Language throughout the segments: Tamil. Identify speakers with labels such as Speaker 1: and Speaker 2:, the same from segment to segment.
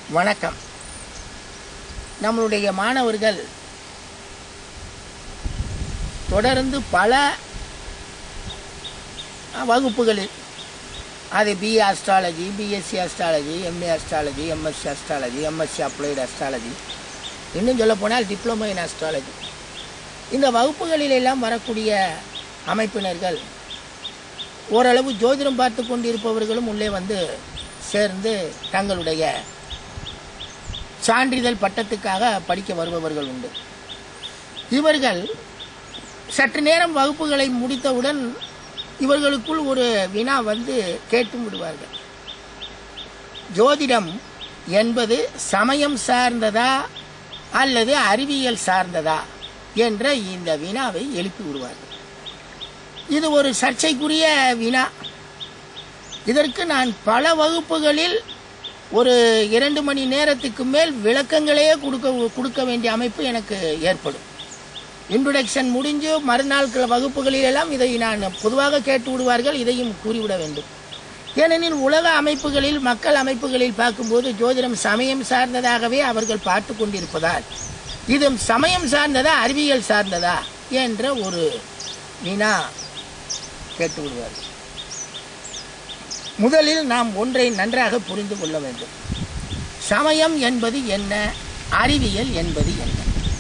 Speaker 1: வணக்கம் நம்மளுடைய மாணவர்கள் தொடர்ந்து பல வகுப்புகளில் அது BA astrology BSc astrology MA astrology MSc astrology MSc applied astrology இன்னும் சொல்ல போனால் டிப்ளமோ இன் அஸ்ட்ராலஜி இந்த வகுப்புகளில் எல்லாம் வரக்கூடிய அமைப்பினர்கள் ஓரளவு ஜோதிடம் பார்த்து கொண்டிருப்பவர்களும் உள்ளே வந்து சேர்ந்து தங்களுடைய சான்றிதழ் பட்டத்துக்காக படிக்க வருபவர்கள் உண்டு இவர்கள் சற்று நேரம் வகுப்புகளை முடித்தவுடன் இவர்களுக்குள் ஒரு வினா வந்து கேட்டும் விடுவார்கள் ஜோதிடம் என்பது சமயம் சார்ந்ததா அல்லது அறிவியல் சார்ந்ததா என்ற இந்த வினாவை எழுப்பி விடுவார்கள் இது ஒரு சர்ச்சைக்குரிய வினா இதற்கு நான் பல வகுப்புகளில் ஒரு இரண்டு மணி நேரத்துக்கு மேல் விளக்கங்களையே கொடுக்க கொடுக்க வேண்டிய அமைப்பு எனக்கு ஏற்படும் இன்ட்ரொடக்ஷன் முடிஞ்சு மறுநாள் கிள- வகுப்புகளில் எல்லாம் இதை நான் பொதுவாக கேட்டு விடுவார்கள் இதையும் கூறிவிட வேண்டும் ஏனெனில் உலக அமைப்புகளில் மக்கள் அமைப்புகளில் பார்க்கும்போது ஜோதிடம் சமயம் சார்ந்ததாகவே அவர்கள் பார்த்து கொண்டிருப்பதால் இது சமயம் சார்ந்ததா அறிவியல் சார்ந்ததா என்ற ஒரு வினா கேட்டு விடுவார்கள் முதலில் நாம் ஒன்றை நன்றாக புரிந்து கொள்ள வேண்டும் சமயம் என்பது என்ன அறிவியல் என்பது என்ன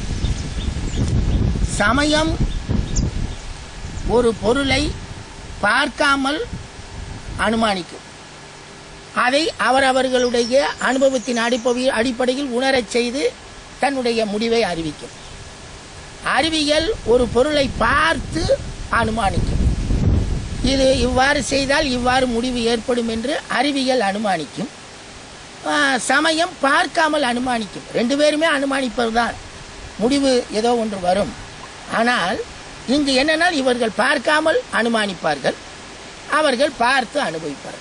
Speaker 1: சமயம் ஒரு பொருளை பார்க்காமல் அனுமானிக்கும் அதை அவரவர்களுடைய அனுபவத்தின் அடிப்படை அடிப்படையில் உணரச் செய்து தன்னுடைய முடிவை அறிவிக்கும் அறிவியல் ஒரு பொருளை பார்த்து அனுமானிக்கும் இது இவ்வாறு செய்தால் இவ்வாறு முடிவு ஏற்படும் என்று அறிவியல் அனுமானிக்கும் ஆ, சமயம் பார்க்காமல் அனுமானிக்கும் ரெண்டு பேருமே அனுமானிப்பதுதான் முடிவு ஏதோ ஒன்று வரும் ஆனால் இங்கு என்னென்னால் இவர்கள் பார்க்காமல் அனுமானிப்பார்கள் அவர்கள் பார்த்து அனுபவிப்பார்கள்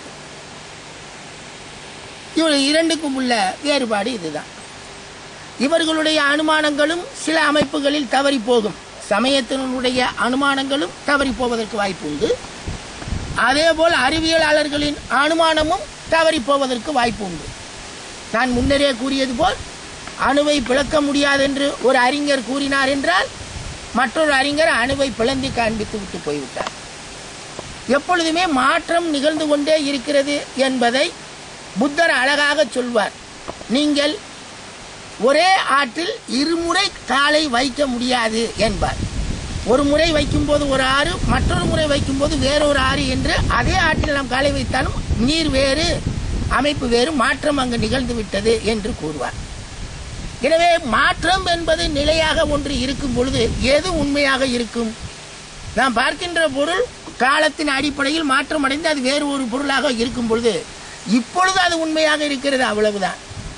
Speaker 1: இவர் இரண்டுக்கும் உள்ள வேறுபாடு இதுதான் இவர்களுடைய அனுமானங்களும் சில அமைப்புகளில் தவறி போகும் சமயத்தினுடைய அனுமானங்களும் தவறி போவதற்கு வாய்ப்பு உண்டு அதேபோல் அறிவியலாளர்களின் அனுமானமும் தவறி போவதற்கு வாய்ப்பு உண்டு நான் முன்னரே கூறியது போல் அணுவை பிளக்க முடியாதென்று ஒரு அறிஞர் கூறினார் என்றால் மற்றொரு அறிஞர் அணுவை பிளந்து காண்பித்து விட்டு போய்விட்டார் எப்பொழுதுமே மாற்றம் நிகழ்ந்து கொண்டே இருக்கிறது என்பதை புத்தர் அழகாக சொல்வார் நீங்கள் ஒரே ஆற்றில் இருமுறை காலை வைக்க முடியாது என்பார் ஒரு முறை வைக்கும்போது ஒரு ஆறு மற்றொரு முறை வைக்கும்போது வேறொரு ஆறு என்று அதே ஆற்றில் நாம் காலை வைத்தாலும் நீர் வேறு அமைப்பு வேறு மாற்றம் அங்கு நிகழ்ந்து விட்டது என்று கூறுவார் எனவே மாற்றம் என்பது நிலையாக ஒன்று இருக்கும் பொழுது எது உண்மையாக இருக்கும் நாம் பார்க்கின்ற பொருள் காலத்தின் அடிப்படையில் மாற்றம் அடைந்து அது வேறு ஒரு பொருளாக இருக்கும் பொழுது இப்பொழுது அது உண்மையாக இருக்கிறது அவ்வளவுதான்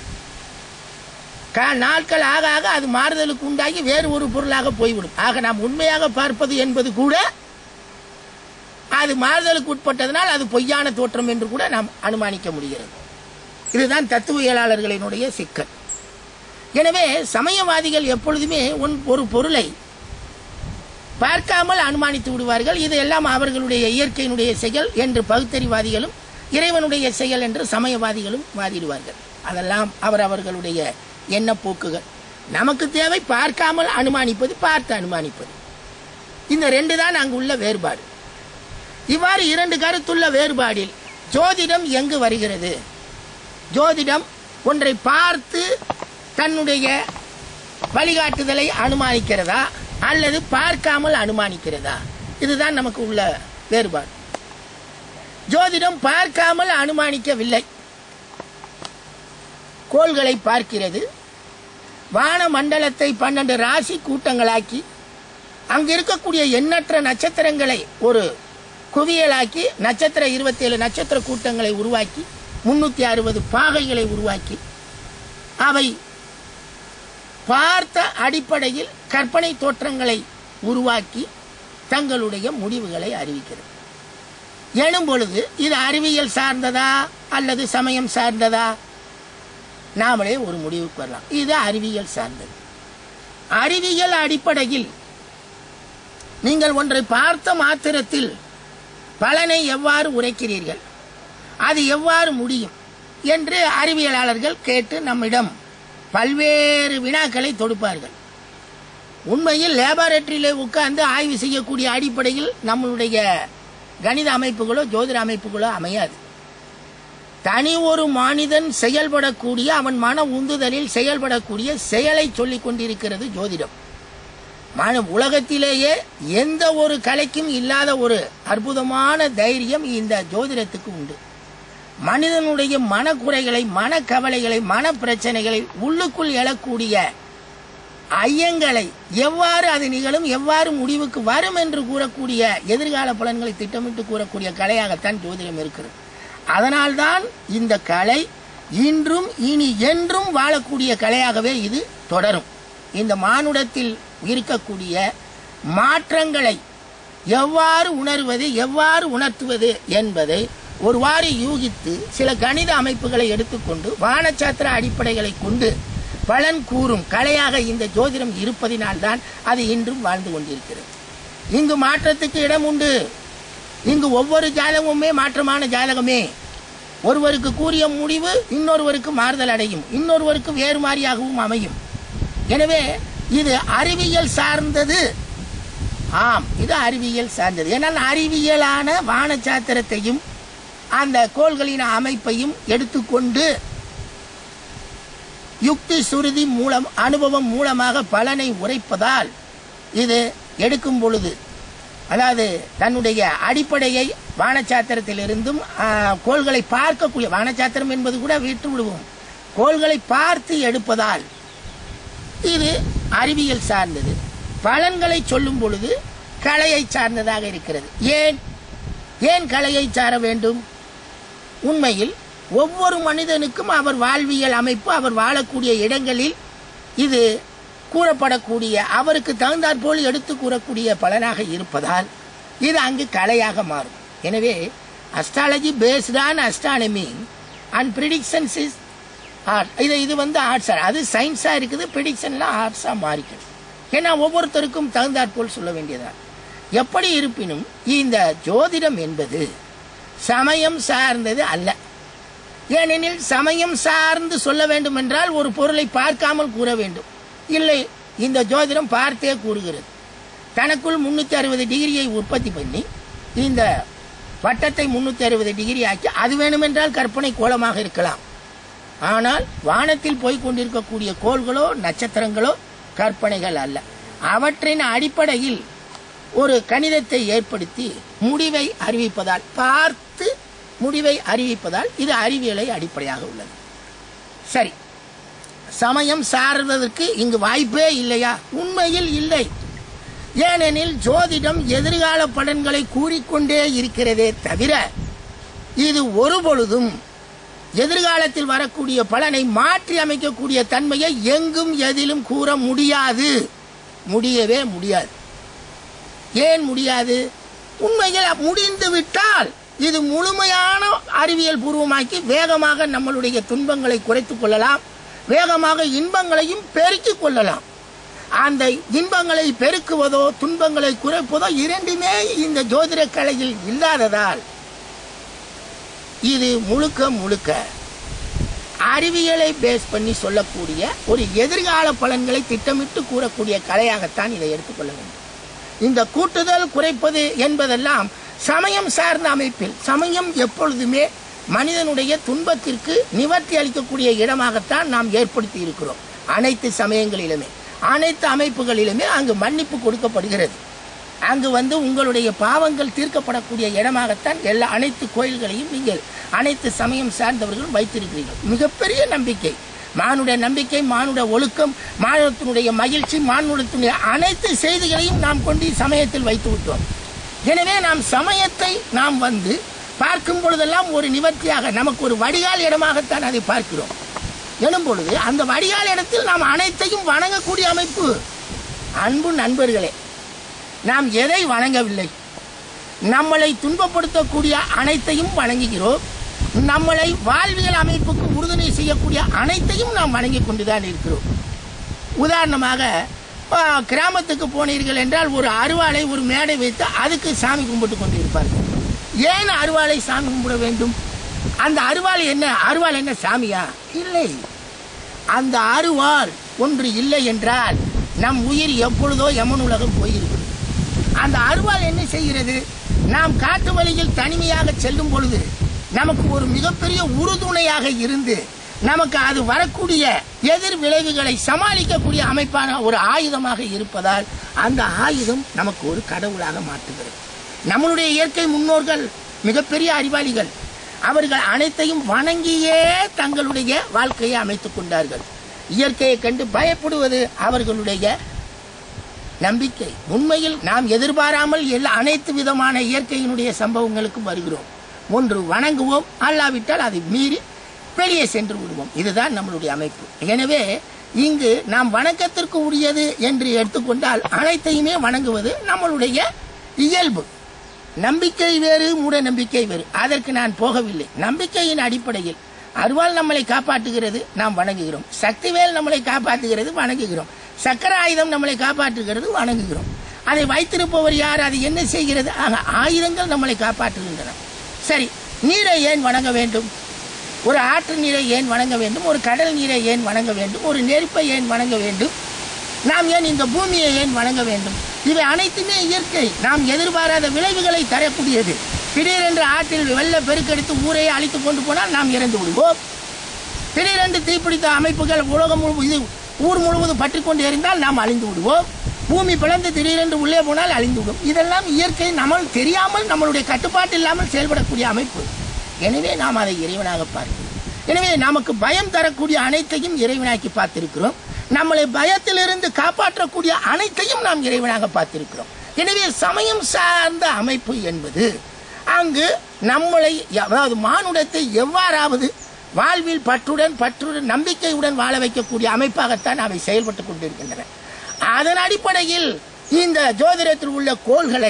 Speaker 1: கா- நாட்கள் ஆக ஆக அது மாறுதலுக்கு உண்டாகி வேறு ஒரு பொருளாக போய்விடும் ஆக நாம் உண்மையாக பார்ப்பது என்பது கூட அது மாறுதலுக்கு உட்பட்டதனால் அது பொய்யான தோற்றம் என்று கூட நாம் அனுமானிக்க முடிகிறது இதுதான் தத்துவியலாளர்களினுடைய சிக்கல் எனவே சமயவாதிகள் எப்பொழுதுமே ஒன்- ஒரு பொருளை பார்க்காமல் அனுமானித்து விடுவார்கள் இதையெல்லாம் அவர்களுடைய இயற்கையினுடைய செயல் என்று பகுத்தறிவாதிகளும் இறைவனுடைய செயல் என்று சமயவாதிகளும் வாதிடுவார்கள் அதெல்லாம் அவர் அவர்களுடைய எண்ணப்போக்குகள் நமக்கு தேவை பார்க்காமல் அனுமானிப்பது பார்த்து அனுமானிப்பது இந்த ரெண்டு தான் அங்குள்ள வேறுபாடு இவ்வாறு இரண்டு கருத்துள்ள வேறுபாடில் ஜோதிடம் எங்கு வருகிறது ஜோதிடம் ஒன்றை பார்த்து தன்னுடைய வழிகாட்டுதலை அனுமானிக்கிறதா அல்லது பார்க்காமல் அனுமானிக்கிறதா இதுதான் நமக்கு உள்ள வேறுபாடு ஜோதிடம் பார்க்காமல் அனுமானிக்கவில்லை கோள்களை பார்க்கிறது வான மண்டலத்தை பன்னெண்டு ராசி கூட்டங்களாக்கி அங்கு இருக்கக்கூடிய எண்ணற்ற நட்சத்திரங்களை ஒரு குவியலாக்கி நட்சத்திர இருபத்தேழு நட்சத்திர கூட்டங்களை உருவாக்கி முன்னூற்றி அறுபது பாகைகளை உருவாக்கி அவை பார்த்த அடிப்படையில் கற்பனை தோற்றங்களை உருவாக்கி தங்களுடைய முடிவுகளை அறிவிக்கிறது எனும் பொழுது இது அறிவியல் சார்ந்ததா அல்லது சமயம் சார்ந்ததா நாமளே ஒரு முடிவுக்கு வரலாம் இது அறிவியல் சார்ந்தது அறிவியல் அடிப்படையில் நீங்கள் ஒன்றை பார்த்த மாத்திரத்தில் பலனை எவ்வாறு உரைக்கிறீர்கள் அது எவ்வாறு முடியும் என்று அறிவியலாளர்கள் கேட்டு நம்மிடம் பல்வேறு வினாக்களை தொடுப்பார்கள் உண்மையில் லேபாரட்டரியில உட்கார்ந்து ஆய்வு செய்யக்கூடிய அடிப்படையில் நம்மளுடைய கணித அமைப்புகளோ ஜோதிட அமைப்புகளோ அமையாது தனி ஒரு மனிதன் செயல்படக்கூடிய அவன் மன உந்துதலில் செயல்படக்கூடிய செயலை சொல்லிக் கொண்டிருக்கிறது ஜோதிடம் மன உலகத்திலேயே எந்த ஒரு கலைக்கும் இல்லாத ஒரு அற்புதமான தைரியம் இந்த ஜோதிடத்துக்கு உண்டு மனிதனுடைய மனக்குறைகளை மனக்கவலைகளை மன பிரச்சனைகளை உள்ளுக்குள் எழக்கூடிய ஐயங்களை எவ்வாறு அது நிகழும் எவ்வாறு முடிவுக்கு வரும் என்று கூறக்கூடிய எதிர்கால பலன்களை திட்டமிட்டு கூறக்கூடிய கலையாகத்தான் ஜோதிடம் இருக்கிறது அதனால்தான் இந்த கலை இன்றும் இனி என்றும் வாழக்கூடிய கலையாகவே இது தொடரும் இந்த மானுடத்தில் இருக்கக்கூடிய மாற்றங்களை எவ்வாறு உணர்வது எவ்வாறு உணர்த்துவது என்பதை ஒருவாறு யூகித்து சில கணித அமைப்புகளை எடுத்துக்கொண்டு வானச்சாத்திர அடிப்படைகளை கொண்டு பலன் கூறும் கலையாக இந்த ஜோதிடம் இருப்பதினால்தான் அது இன்றும் வாழ்ந்து கொண்டிருக்கிறது இங்கு மாற்றத்துக்கு இடம் உண்டு இங்கு ஒவ்வொரு ஜாதகமுமே மாற்றமான ஜாதகமே ஒருவருக்கு கூறிய முடிவு இன்னொருவருக்கு மாறுதல் அடையும் இன்னொருவருக்கு வேறு மாதிரியாகவும் அமையும் எனவே இது அறிவியல் சார்ந்தது ஆம் இது அறிவியல் சார்ந்தது ஏன்னால் அறிவியலான வானச்சாத்திரத்தையும் அந்த கோள்களின் அமைப்பையும் எடுத்துக்கொண்டு யுக்தி சுருதி மூலம் அனுபவம் மூலமாக பலனை உரைப்பதால் இது எடுக்கும் பொழுது அதாவது தன்னுடைய அடிப்படையை வானச்சாத்திரத்திலிருந்தும் ஆ, கோள்களை பார்க்கக்கூடிய வானச்சாத்திரம் என்பது கூட விட்டு விடுவோம் கோள்களை பார்த்து எடுப்பதால் இது அறிவியல் சார்ந்தது பலன்களை சொல்லும் பொழுது கலையை சார்ந்ததாக இருக்கிறது ஏன் ஏன் கலையை சார வேண்டும் உண்மையில் ஒவ்வொரு மனிதனுக்கும் அவர் வாழ்வியல் அமைப்பு அவர் வாழக்கூடிய இடங்களில் இது கூறப்படக்கூடிய அவருக்கு தகுந்தாற்போல் எடுத்து கூறக்கூடிய பலனாக இருப்பதால் இது அங்கு கலையாக மாறும் எனவே astrology based on astronomy and predictions is art இது இது வந்து ஆர்ட்ஸ் அது சயின்ஸாக இருக்குது ப்ரிடிக்ஷன்லாம் ஆர்ட்ஸாக மாறிக்குது ஏன்னா ஒவ்வொருத்தருக்கும் தகுந்தாற்போல் சொல்ல வேண்டியதா எப்படி இருப்பினும் இந்த ஜோதிடம் என்பது சமயம் சார்ந்தது அல்ல ஏனெனில் சமயம் சார்ந்து சொல்ல வேண்டும் என்றால் ஒரு பொருளை பார்க்காமல் கூற வேண்டும் இல்லை இந்த ஜோதிடம் பார்த்தே கூறுகிறது தனக்குள் முன்னூற்றி அறுபது டிகிரியை உற்பத்தி பண்ணி இந்த வட்டத்தை முன்னூற்றி அறுபது டிகிரி ஆக்கி அது வேணுமென்றால் கற்பனை கோலமாக இருக்கலாம் ஆனால் வானத்தில் போய் கொண்டிருக்கக்கூடிய கோள்களோ நட்சத்திரங்களோ கற்பனைகள் அல்ல அவற்றின் அடிப்படையில் ஒரு கணிதத்தை ஏற்படுத்தி முடிவை அறிவிப்பதால் பார்த்து முடிவை அறிவிப்பதால் இது அறிவியலை அடிப்படையாக உள்ளது சரி சமயம் சார்வதற்கு இங்கு வாய்ப்பே இல்லையா உண்மையில் இல்லை ஏனெனில் ஜோதிடம் எதிர்கால பலன்களை கூறிக்கொண்டே இருக்கிறதே தவிர இது ஒரு பொழுதும் எதிர்காலத்தில் வரக்கூடிய பலனை மாற்றி அமைக்கக்கூடிய தன்மையை எங்கும் எதிலும் கூற முடியாது முடியவே முடியாது ஏன் முடியாது உண்மையில் முடிந்து விட்டால் இது முழுமையான அறிவியல் பூர்வமாக்கி வேகமாக நம்மளுடைய துன்பங்களை குறைத்துக் கொள்ளலாம் வேகமாக இன்பங்களையும் பெருக்கிக் கொள்ளலாம் அந்த இன்பங்களை பெருக்குவதோ துன்பங்களை குறைப்பதோ இரண்டுமே இந்த ஜோதிட கலையில் இல்லாததால் இது முழுக்க முழுக்க அறிவியலை பேஸ் பண்ணி சொல்லக்கூடிய ஒரு எதிர்கால பலன்களை திட்டமிட்டு கூறக்கூடிய கலையாகத்தான் இதை எடுத்துக்கொள்ள வேண்டும் இந்த கூட்டுதல் குறைப்பது என்பதெல்லாம் சமயம் சார்ந்த அமைப்பில் சமயம் எப்பொழுதுமே மனிதனுடைய துன்பத்திற்கு நிவர்த்தி அளிக்கக்கூடிய இடமாகத்தான் நாம் ஏற்படுத்தி இருக்கிறோம் அனைத்து சமயங்களிலுமே அனைத்து அமைப்புகளிலுமே அங்கு மன்னிப்பு கொடுக்கப்படுகிறது அங்கு வந்து உங்களுடைய பாவங்கள் தீர்க்கப்படக்கூடிய இடமாகத்தான் எல்லா அனைத்து கோயில்களையும் நீங்கள் அனைத்து சமயம் சார்ந்தவர்களும் வைத்திருக்கிறீர்கள் மிகப்பெரிய நம்பிக்கை மானுட நம்பிக்கை மானுட ஒழுக்கம் மானுடத்தினுடைய மகிழ்ச்சி மானுடத்தினுடைய அனைத்து செய்திகளையும் நாம் கொண்டு சமயத்தில் வைத்து விட்டோம் எனவே நாம் சமயத்தை நாம் வந்து பார்க்கும் பொழுதெல்லாம் ஒரு நிவர்த்தியாக நமக்கு ஒரு வடிகால் இடமாகத்தான் அதை பார்க்கிறோம் எனும் பொழுது அந்த வடிகால் இடத்தில் நாம் அனைத்தையும் வணங்கக்கூடிய அமைப்பு அன்பு நண்பர்களே நாம் எதை வணங்கவில்லை நம்மளை துன்பப்படுத்தக்கூடிய அனைத்தையும் வணங்குகிறோம் நம்மளை வாழ்வியல் அமைப்புக்கு உறுதுணை செய்யக்கூடிய அனைத்தையும் நாம் வணங்கிக் கொண்டுதான் இருக்கிறோம் உதாரணமாக ஆ, கிராமத்துக்கு போனீர்கள் என்றால் ஒரு அருவாளை ஒரு மேடை வைத்து அதுக்கு சாமி கும்பிட்டு கொண்டிருப்பார்கள் ஏன் அருவாளை சாமி கும்பிட வேண்டும் அந்த அருவாள் என்ன அருவாள் என்ன சாமியா இல்லை அந்த அருவாள் ஒன்று இல்லை என்றால் நம் உயிர் எப்பொழுதோ யமன் உலகம் போயிருக்கும் அந்த அருவாள் என்ன செய்கிறது நாம் காட்டு வழியில் தனிமையாக செல்லும் பொழுது நமக்கு ஒரு மிகப்பெரிய உறுதுணையாக இருந்து நமக்கு அது வரக்கூடிய எதிர் விளைவுகளை சமாளிக்கக்கூடிய அமைப்பான ஒரு ஆயுதமாக இருப்பதால் அந்த ஆயுதம் நமக்கு ஒரு கடவுளாக மாற்றுகிறது நம்மளுடைய இயற்கை முன்னோர்கள் மிகப்பெரிய அறிவாளிகள் அவர்கள் அனைத்தையும் வணங்கியே தங்களுடைய வாழ்க்கையை அமைத்துக் கொண்டார்கள் இயற்கையை கண்டு பயப்படுவது அவர்களுடைய நம்பிக்கை உண்மையில் நாம் எதிர்பாராமல் எல்லா அனைத்து விதமான இயற்கையினுடைய சம்பவங்களுக்கும் வருகிறோம் ஒன்று வணங்குவோம் அல்லாவிட்டால் அதை மீறி வெளியே சென்று விடுவோம் இதுதான் நம்மளுடைய அமைப்பு எனவே இங்கு நாம் வணக்கத்திற்கு உரியது என்று எடுத்துக்கொண்டால் அனைத்தையுமே வணங்குவது நம்மளுடைய இயல்பு நம்பிக்கை வேறு மூட நம்பிக்கை வேறு அதற்கு நான் போகவில்லை நம்பிக்கையின் அடிப்படையில் அருவாள் நம்மளை காப்பாற்றுகிறது நாம் வணங்குகிறோம் சக்திவேல் நம்மளை காப்பாற்றுகிறது வணங்குகிறோம் சக்கர ஆயுதம் நம்மளை காப்பாற்றுகிறது வணங்குகிறோம் அதை வைத்திருப்பவர் யார் அது என்ன செய்கிறது ஆக ஆயுதங்கள் நம்மளை காப்பாற்றுகின்றன சரி நீரை ஏன் வணங்க வேண்டும் ஒரு ஆற்று நீரை ஏன் வணங்க வேண்டும் ஒரு கடல் நீரை ஏன் வணங்க வேண்டும் ஒரு நெருப்பை ஏன் வணங்க வேண்டும் நாம் ஏன் இந்த பூமியை ஏன் வணங்க வேண்டும் இவை அனைத்துமே இயற்கை நாம் எதிர்பாராத விளைவுகளை தரக்கூடியது திடீரென்று ஆற்றில் வெள்ள பெருக்கெடுத்து ஊரையே அழித்து கொண்டு போனால் நாம் இறந்து விடுவோம் திடீரென்று தீப்பிடித்த அமைப்புகள் உலகம் முழு இது ஊர் முழுவதும் பற்றி கொண்டு எறிந்தால் நாம் அழிந்து விடுவோம் பூமி பிளந்து திடீரென்று உள்ளே போனால் அழிந்து விடும் இதெல்லாம் இயற்கை நம்ம தெரியாமல் நம்மளுடைய கட்டுப்பாட்டு இல்லாமல் செயல்படக்கூடிய அமைப்பு எனவே நாம் அதை இறைவனாக பார்க்கிறோம் எனவே நமக்கு பயம் தரக்கூடிய அனைத்தையும் இறைவனாக்கி பார்த்திருக்கிறோம் நம்மளை பயத்திலிருந்து காப்பாற்றக்கூடிய அனைத்தையும் நாம் இறைவனாக பார்த்திருக்கிறோம் எனவே சமயம் சார்ந்த அமைப்பு என்பது அங்கு நம்மளை அதாவது மானுடத்தை எவ்வாறாவது வாழ்வில் பற்றுடன் பற்றுடன் நம்பிக்கையுடன் வாழ வைக்கக்கூடிய அமைப்பாகத்தான் அவை செயல்பட்டுக் கொண்டிருக்கின்றன அதன் அடிப்படையில் இந்த ஜோதிடத்தில் உள்ள கோள்களை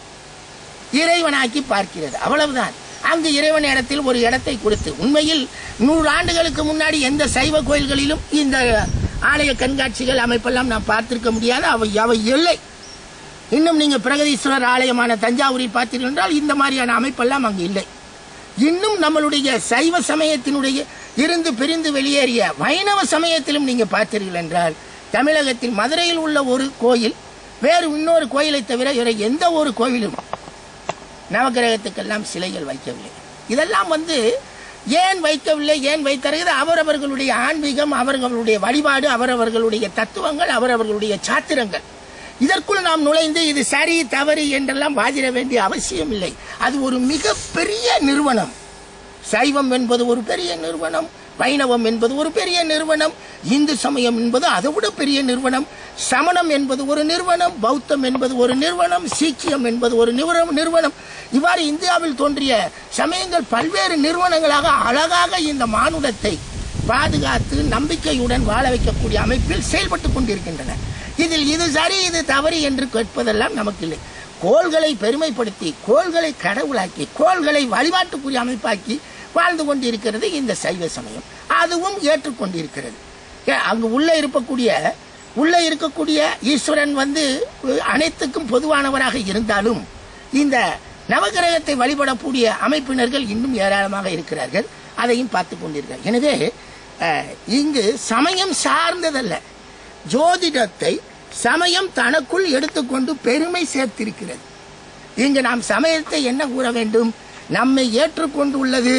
Speaker 1: இறைவனாக்கி பார்க்கிறது அவ்வளவுதான் அங்கு இறைவன் இடத்தில் ஒரு இடத்தை கொடுத்து உண்மையில் நூறு ஆண்டுகளுக்கு முன்னாடி எந்த சைவ கோயில்களிலும் இந்த ஆலய கண்காட்சிகள் அமைப்பெல்லாம் நாம் பார்த்திருக்க முடியாது அவை அவை இல்லை இன்னும் நீங்க பிரகதீஸ்வரர் ஆலயமான தஞ்சாவூரில் பார்த்தீர்கள் என்றால் இந்த மாதிரியான அமைப்பெல்லாம் அங்கு இல்லை இன்னும் நம்மளுடைய சைவ சமயத்தினுடைய இருந்து பிரிந்து வெளியேறிய வைணவ சமயத்திலும் நீங்க பார்த்தீர்கள் என்றால் தமிழகத்தில் மதுரையில் உள்ள ஒரு கோயில் வேறு இன்னொரு கோயிலை தவிர வேற எந்த ஒரு கோயிலும் நவகிரகத்துக்கெல்லாம் சிலைகள் வைக்கவில்லை இதெல்லாம் வந்து ஏன் வைக்கவில்லை ஏன் வைத்தருகிறது அவரவர்களுடைய ஆன்மீகம் அவர்களுடைய வழிபாடு அவரவர்களுடைய தத்துவங்கள் அவரவர்களுடைய சாத்திரங்கள் இதற்குள் நாம் நுழைந்து இது சரி தவறு என்றெல்லாம் வாதிட வேண்டிய அவசியம் இல்லை அது ஒரு மிகப்பெரிய நிறுவனம் சைவம் என்பது ஒரு பெரிய நிறுவனம் வைணவம் என்பது ஒரு பெரிய நிறுவனம் இந்து சமயம் என்பது அதை விட பெரிய நிறுவனம் சமணம் என்பது ஒரு நிறுவனம் பௌத்தம் என்பது ஒரு நிறுவனம் சீக்கியம் என்பது ஒரு நிறுவனம் நிறுவனம் இவ்வாறு இந்தியாவில் தோன்றிய சமயங்கள் பல்வேறு நிறுவனங்களாக அழகாக இந்த மானுடத்தை பாதுகாத்து நம்பிக்கையுடன் வாழ வைக்கக்கூடிய அமைப்பில் செயல்பட்டு கொண்டிருக்கின்றன இதில் இது சரி இது தவறு என்று கேட்பதெல்லாம் நமக்கு இல்லை கோள்களை பெருமைப்படுத்தி கோள்களை கடவுளாக்கி கோள்களை வழிபாட்டுக்குரிய அமைப்பாக்கி வாழ்ந்து கொண்டிருக்கிறது இந்த சைவ சமயம் அதுவும் ஏற்றுக்கொண்டிருக்கிறது ஏ- அங்கு உள்ள இருக்கக்கூடிய உள்ள இருக்கக்கூடிய ஈஸ்வரன் வந்து அஹ், அனைத்துக்கும் பொதுவானவராக இருந்தாலும் இந்த நவகிரகத்தை வழிபடக்கூடிய அமைப்பினர்கள் இன்னும் ஏராளமாக இருக்கிறார்கள் அதையும் பார்த்து கொண்டிருக்கிறார் எனவே அஹ், இங்கு சமயம் சார்ந்ததல்ல ஜோதிடத்தை சமயம் தனக்குள் எடுத்துக்கொண்டு பெருமை சேர்த்திருக்கிறது இங்கு நாம் சமயத்தை என்ன கூற வேண்டும் நம்மை ஏற்றுக்கொண்டுள்ளது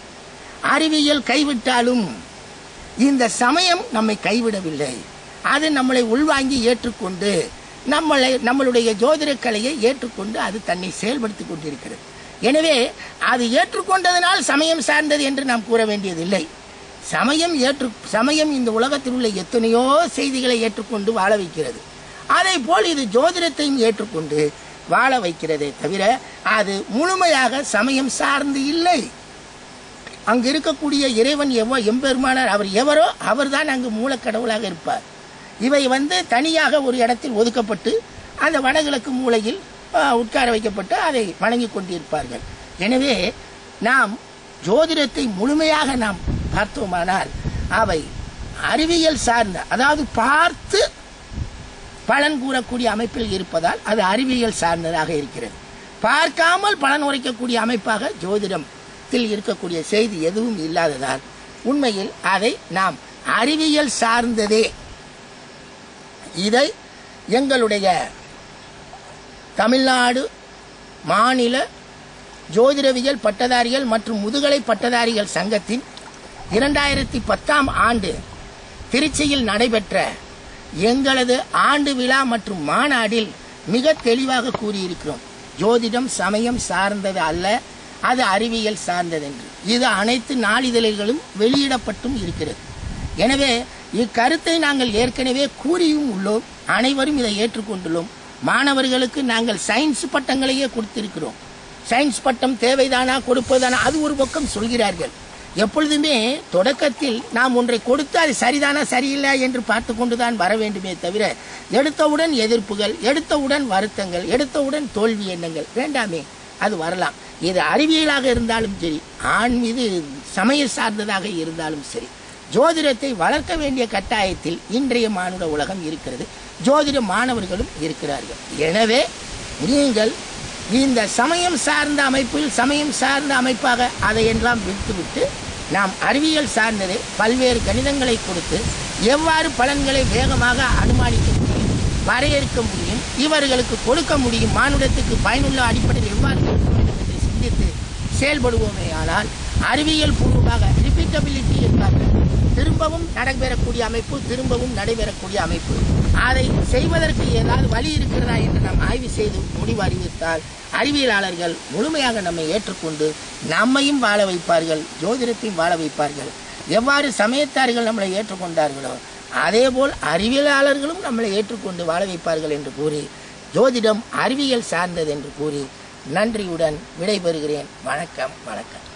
Speaker 1: அறிவியல் கைவிட்டாலும் இந்த சமயம் நம்மை கைவிடவில்லை அது நம்மளை உள்வாங்கி ஏற்றுக்கொண்டு நம்மளை நம்மளுடைய ஜோதிட கலையை ஏற்றுக்கொண்டு அது தன்னை செயல்படுத்திக் கொண்டிருக்கிறது எனவே அது ஏற்றுக்கொண்டதனால் சமயம் சார்ந்தது என்று நாம் கூற வேண்டியதில்லை சமயம் ஏற்று சமயம் இந்த உலகத்தில் உள்ள எத்தனையோ செய்திகளை ஏற்றுக்கொண்டு வாழ வைக்கிறது அதை போல் இது ஜோதிடத்தையும் ஏற்றுக்கொண்டு வாழ வைக்கிறதே தவிர அது முழுமையாக சமயம் சார்ந்து இல்லை அங்கு இருக்கக்கூடிய இறைவன் எவ்வளோ எம்பெருமானார் அவர் எவரோ அவர்தான் அங்கு மூலக்கடவுளாக இருப்பார் இவை வந்து தனியாக ஒரு இடத்தில் ஒதுக்கப்பட்டு அந்த வடகிழக்கு மூலையில் ஆ, உட்கார வைக்கப்பட்டு அதை வணங்கி கொண்டிருப்பார்கள் எனவே நாம் ஜோதிடத்தை முழுமையாக நாம் பார்த்தோமானால் அவை அறிவியல் சார்ந்த அதாவது பார்த்து பலன் கூறக்கூடிய அமைப்பில் இருப்பதால் அது அறிவியல் சார்ந்ததாக இருக்கிறது பார்க்காமல் பலன் உரைக்கக்கூடிய அமைப்பாக ஜோதிடம் வேதத்தில் இருக்கக்கூடிய செய்தி எதுவும் இல்லாததால் உண்மையில் அதை நாம் அறிவியல் சார்ந்ததே இதை எங்களுடைய தமிழ்நாடு மாநில ஜோதிடவியல் பட்டதாரிகள் மற்றும் முதுகலை பட்டதாரிகள் சங்கத்தின் இரண்டாயிரத்தி பத்தாம் ஆண்டு திருச்சியில் நடைபெற்ற எங்களது ஆண்டு விழா மற்றும் மாநாடில் மிக தெளிவாக கூறியிருக்கிறோம் ஜோதிடம் சமயம் சார்ந்தது அல்ல அது அறிவியல் சார்ந்தது என்று இது அனைத்து நாளிதழ்களும் வெளியிடப்பட்டும் இருக்கிறது எனவே இக்கருத்தை நாங்கள் ஏற்கனவே கூறியும் உள்ளோம் அனைவரும் இதை ஏற்றுக்கொண்டுள்ளோம் மாணவர்களுக்கு நாங்கள் சயின்ஸ் பட்டங்களையே கொடுத்திருக்கிறோம் சயின்ஸ் பட்டம் தேவைதானா கொடுப்பதானா அது ஒரு பக்கம் சொல்கிறார்கள் எப்பொழுதுமே தொடக்கத்தில் நாம் ஒன்றை கொடுத்து அது சரிதானா சரியில்லை என்று பார்த்து கொண்டுதான் வர வேண்டுமே தவிர எடுத்தவுடன் எதிர்ப்புகள் எடுத்தவுடன் வருத்தங்கள் எடுத்தவுடன் தோல்வி எண்ணங்கள் வேண்டாமே அது வரலாம் இது அறிவியலாக இருந்தாலும் சரி ஆண் மீது சமய சார்ந்ததாக இருந்தாலும் சரி ஜோதிடத்தை வளர்க்க வேண்டிய கட்டாயத்தில் இன்றைய மானுட உலகம் இருக்கிறது ஜோதிட மாணவர்களும் இருக்கிறார்கள் எனவே நீங்கள் இந்த சமயம் சார்ந்த அமைப்பில் சமயம் சார்ந்த அமைப்பாக அதையெல்லாம் விட்டுவிட்டு நாம் அறிவியல் சார்ந்ததை பல்வேறு கணிதங்களை கொடுத்து எவ்வாறு பலன்களை வேகமாக அனுமானிக்க முடியும் வரையறுக்க முடியும் இவர்களுக்கு கொடுக்க முடியும் மானுடத்துக்கு பயனுள்ள அடிப்படையில் எவ்வாறு கொடுக்க வேண்டும் என்று சிந்தித்து செயல்படுவோமே ஆனால் அறிவியல் பூர்வமாக ரிப்பீட்டபிலிட்டி என்பார்கள் திரும்பவும் நடைபெறக்கூடிய அமைப்பு திரும்பவும் நடைபெறக்கூடிய அமைப்பு அதை செய்வதற்கு ஏதாவது வழி இருக்கிறதா என்று நாம் ஆய்வு செய்து முடிவு அறிவித்தால் அறிவியலாளர்கள் முழுமையாக நம்மை ஏற்றுக்கொண்டு நம்மையும் வாழ வைப்பார்கள் ஜோதிடத்தையும் வாழ வைப்பார்கள் எவ்வாறு சமயத்தார்கள் நம்மளை ஏற்றுக்கொண்டார்களோ அதேபோல் அறிவியலாளர்களும் நம்மளை ஏற்றுக்கொண்டு வாழ வைப்பார்கள் என்று கூறி ஜோதிடம் அறிவியல் சார்ந்தது என்று கூறி நன்றியுடன் விடைபெறுகிறேன் வணக்கம் வணக்கம்